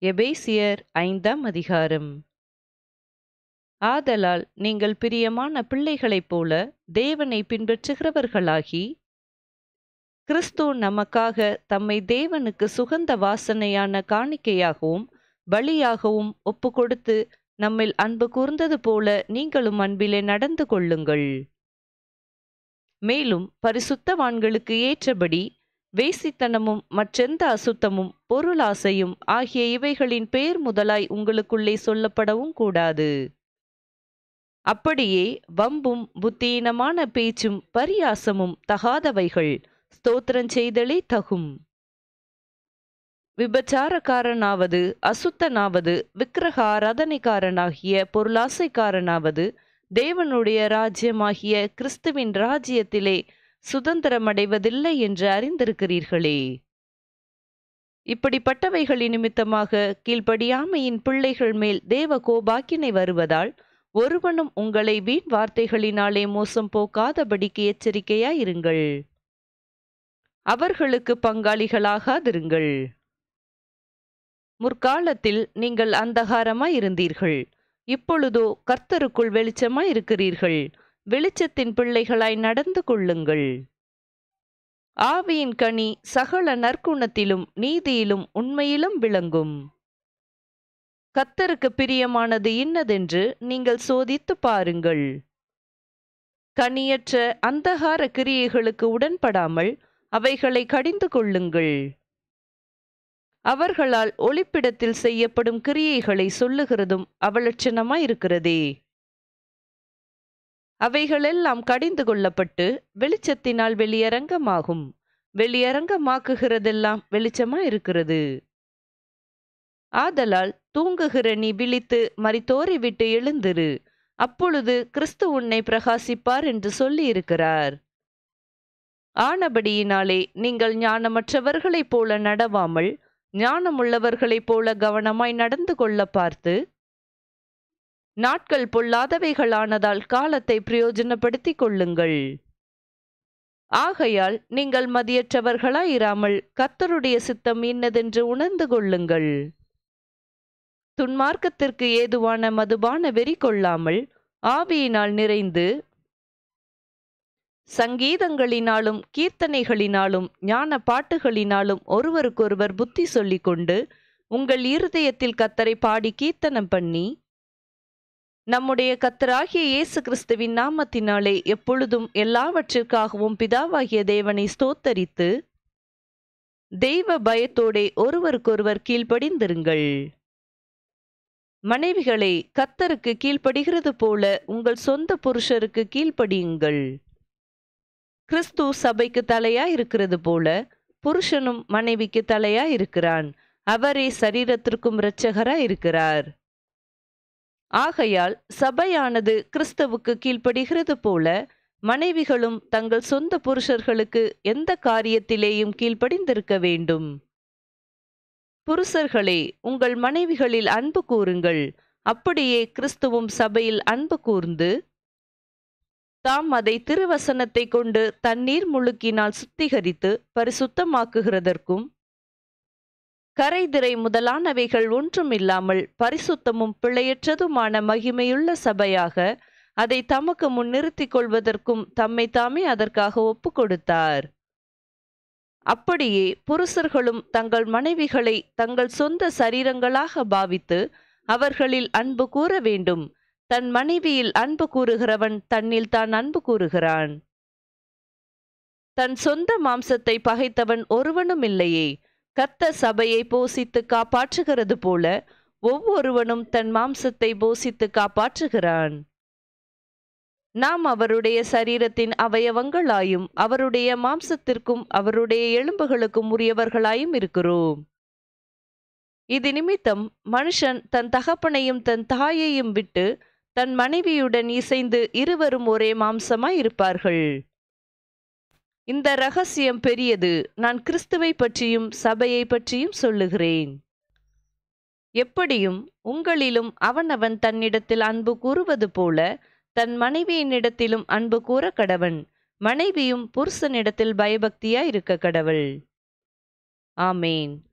எபேசியர் ஐந்தாம் அதிகாரம் ஆதலால் நீங்கள் பிரியமான பிள்ளைகளைப் போல தேவனை பின்பற்றுகிறவர்களாகி கிறிஸ்து நமக்காக தம்மை தேவனுக்கு சுகந்த வாசனையான காணிக்கையாகவும் பலியாகவும் ஒப்புக்கொடுத்து நம்மில் அன்பு கூர்ந்தது போல நீங்களும் அன்பிலே நடந்து கொள்ளுங்கள் மேலும் பரிசுத்தவான்களுக்கு ஏற்றபடி வேசித்தனமும் மற்றெந்த அசுத்தமும் பொருளாசையும் ஆகிய இவைகளின் பேர் முதலாய் உங்களுக்குள்ளே சொல்லப்படவும் கூடாது அப்படியே வம்பும் புத்தியீனமான பேச்சும் பரியாசமும் தகாதவைகள் ஸ்தோத்திரம் செய்தலே தகும் விபச்சாரக்காரனாவது அசுத்தனாவது விக்கிரக ஆராதனைக்காரனாகிய பொருளாசைக்காரனாவது தேவனுடைய ராஜ்யமாகிய கிறிஸ்துவின் ராஜ்யத்திலே சுதந்திரமடைவதில்லை என்று அறிந்திருக்கிறீர்களே இப்படிப்பட்டவைகளின் நிமித்தமாக கீழ்ப்படியாமையின் பிள்ளைகள் மேல் தேவ கோபாக்கினை வருவதால் ஒருவனும் உங்களை வீண் வார்த்தைகளினாலே மோசம் போக்காதபடிக்கு எச்சரிக்கையாயிருங்கள் அவர்களுக்கு பங்காளிகளாகாதிருங்கள் முற்காலத்தில் நீங்கள் அந்தகாரமாய் இருந்தீர்கள் இப்பொழுதோ கர்த்தருக்குள் வெளிச்சமாய் இருக்கிறீர்கள் வெளிச்சத்தின் பிள்ளைகளாய் நடந்து கொள்ளுங்கள் ஆவியின் கனி சகல நற்குணத்திலும் நீதியிலும் உண்மையிலும் விளங்கும் கத்தருக்கு பிரியமானது இன்னதென்று நீங்கள் சோதித்து பாருங்கள் கனியற்ற அந்தகார கிரியைகளுக்கு உடன்படாமல் அவைகளை கடிந்து கொள்ளுங்கள் அவர்களால் ஒளிப்பிடத்தில் செய்யப்படும் கிரியைகளை சொல்லுகிறதும் அவலட்சணமாயிருக்கிறதே அவைகளெல்லாம் கடிந்து கொள்ளப்பட்டு வெளிச்சத்தினால் வெளியரங்கமாகும் வெளியரங்கமாக்குகிறதெல்லாம் வெளிச்சமாயிருக்கிறது ஆதலால் தூங்குகிற நீ விழித்து மரித்தோரை விட்டு எழுந்திரு அப்பொழுது கிறிஸ்து உன்னை பிரகாசிப்பார் என்று சொல்லி இருக்கிறார் ஆனபடியினாலே நீங்கள் ஞானமற்றவர்களைப் போல நடவாமல் ஞானமுள்ளவர்களைப் போல கவனமாய் நடந்து கொள்ள பார்த்து நாட்கள் பொல்லாதவைகளானதால் காலத்தை பிரயோஜனப்படுத்திக் கொள்ளுங்கள் ஆகையால் நீங்கள் மதியற்றவர்களாயிராமல் கர்த்தருடைய சித்தம் இன்னதென்று உணர்ந்து கொள்ளுங்கள் துன்மார்க்கத்திற்கு ஏதுவான மதுபான வெறி கொள்ளாமல் ஆவியினால் நிறைந்து சங்கீதங்களினாலும் கீர்த்தனைகளினாலும் ஞான பாட்டுகளினாலும் ஒருவருக்கொருவர் புத்தி சொல்லிக்கொண்டு உங்கள் இருதயத்தில் கத்தரை பாடி கீர்த்தனம் பண்ணி நம்முடைய கத்தராகிய இயேசு கிறிஸ்துவின் நாமத்தினாலே எப்பொழுதும் எல்லாவற்றிற்காகவும் பிதாவாகிய தேவனை ஸ்தோத்தரித்து தெய்வ பயத்தோடே ஒருவருக்கொருவர் கீழ்ப்படிந்திருங்கள் மனைவிகளே கத்தருக்கு கீழ்ப்படுகிறது போல உங்கள் சொந்த புருஷருக்கு கீழ்ப்படியுங்கள் கிறிஸ்து சபைக்கு தலையா இருக்கிறது போல புருஷனும் மனைவிக்கு தலையா இருக்கிறான் அவரே சரீரத்திற்கும் இரட்சகரா இருக்கிறார் ஆகையால் சபையானது கிறிஸ்தவுக்கு கீழ்ப்படுகிறது போல மனைவிகளும் தங்கள் சொந்த புருஷர்களுக்கு எந்த காரியத்திலேயும் கீழ்ப்படிந்திருக்க வேண்டும் புருஷர்களே உங்கள் மனைவிகளில் அன்பு கூறுங்கள் அப்படியே கிறிஸ்துவும் சபையில் அன்பு கூர்ந்து தாம் அதை திருவசனத்தை கொண்டு தண்ணீர் முழுக்கினால் சுத்திகரித்து பரிசுத்தமாக்குகிறதற்கும் கரைதிரை முதலானவைகள் ஒன்றுமில்லாமல் பரிசுத்தமும் பிழையற்றதுமான மகிமையுள்ள சபையாக அதை தமக்கு முன் நிறுத்திக் கொள்வதற்கும் தம்மை தாமே அதற்காக ஒப்பு கொடுத்தார் அப்படியே புருஷர்களும் தங்கள் மனைவிகளை தங்கள் சொந்த சரீரங்களாக பாவித்து அவர்களில் அன்பு கூற வேண்டும் தன் மனைவியில் அன்பு கூறுகிறவன் தன்னில் தான் அன்பு கூறுகிறான் தன் சொந்த மாம்சத்தை பகைத்தவன் ஒருவனும் இல்லையே கத்த சபையை போசித்து காப்பாற்றுகிறது போல ஒவ்வொருவனும் தன் மாம்சத்தை போசித்து காப்பாற்றுகிறான் நாம் அவருடைய சரீரத்தின் அவயவங்களாயும் அவருடைய மாம்சத்திற்கும் அவருடைய எலும்புகளுக்கும் உரியவர்களாயும் இருக்கிறோம் இது நிமித்தம் மனுஷன் தன் தகப்பனையும் தன் தாயையும் விட்டு தன் மனைவியுடன் இசைந்து இருவரும் ஒரே மாம்சமாய் இருப்பார்கள் இந்த ரகசியம் பெரியது நான் கிறிஸ்துவை பற்றியும் சபையை பற்றியும் சொல்லுகிறேன் எப்படியும் உங்களிலும் அவனவன் தன்னிடத்தில் அன்பு கூறுவது போல தன் மனைவியினிடத்திலும் அன்பு கூற கடவன் மனைவியும் புருஷனிடத்தில் பயபக்தியாய் இருக்க கடவள் ஆமேன்